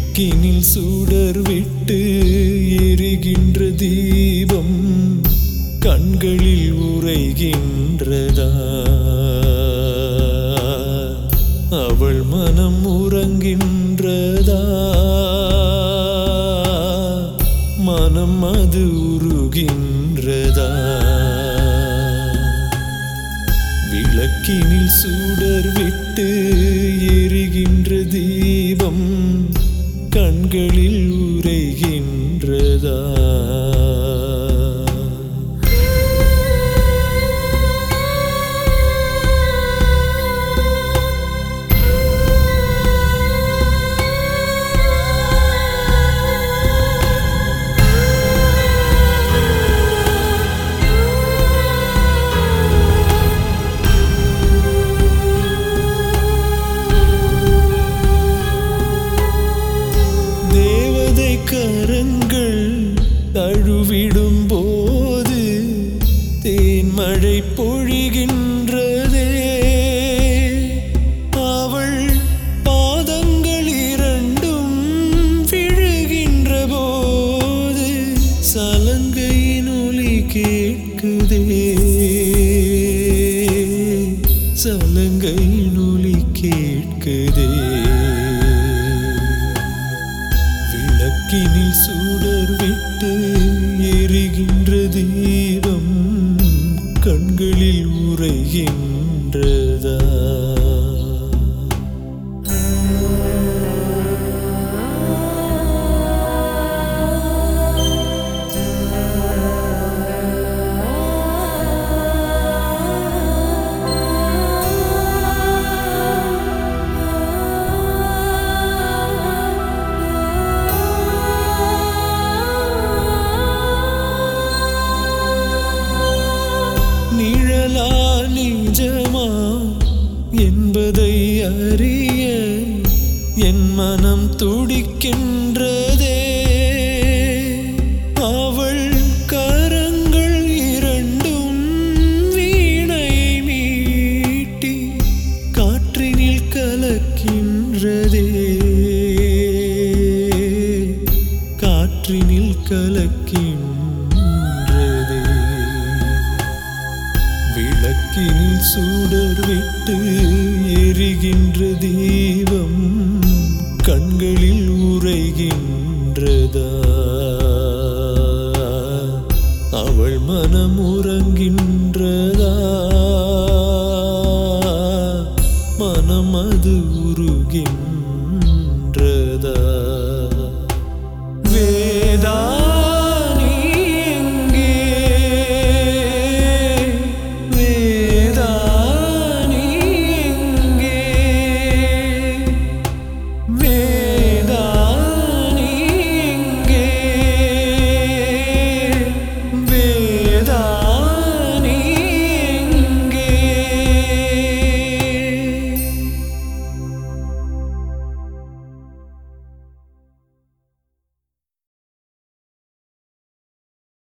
விளக்கினில் சூடர் விட்டு எரிகின்ற தீபம் கண்களில் உரைகின்றதா அவள் மனம் உறங்கின்றதா மனம் அது உருகின்றதா விளக்கினில் சூடர் விட்டு எரிகின்ற தீபம் கண்களில் உரைகின்றதா தேவதை கரங்கள் தழுவிடும் போது தேன்மழை பொழிகின்றதே அவள் பாதங்கள் இரண்டும் விழுகின்ற போது சலங்கையின் ஒலி கேட்குதே சலங்கையின் ஒலி கேட்குதே விளக்கினில் சூடர் விட்டு எரிகின்ற தீபம் கண்களில் உரைகின்றதா நிழலா நிஜமா என்பதை அறிய என் மனம் துடிக்கின்றதே அவள் கரங்கள் இரண்டும் வீணை மீட்டி காற்றினில் கலக்கின்றதே காற்றினில் கலக்கின்றதே விளக்கினில் சூடர் விட்டு எரிகின்ற தீபம் கண்களில் உரைகின்றதா அவள் மனம் உறங்கின்றதா மனம் அது உருகின்ற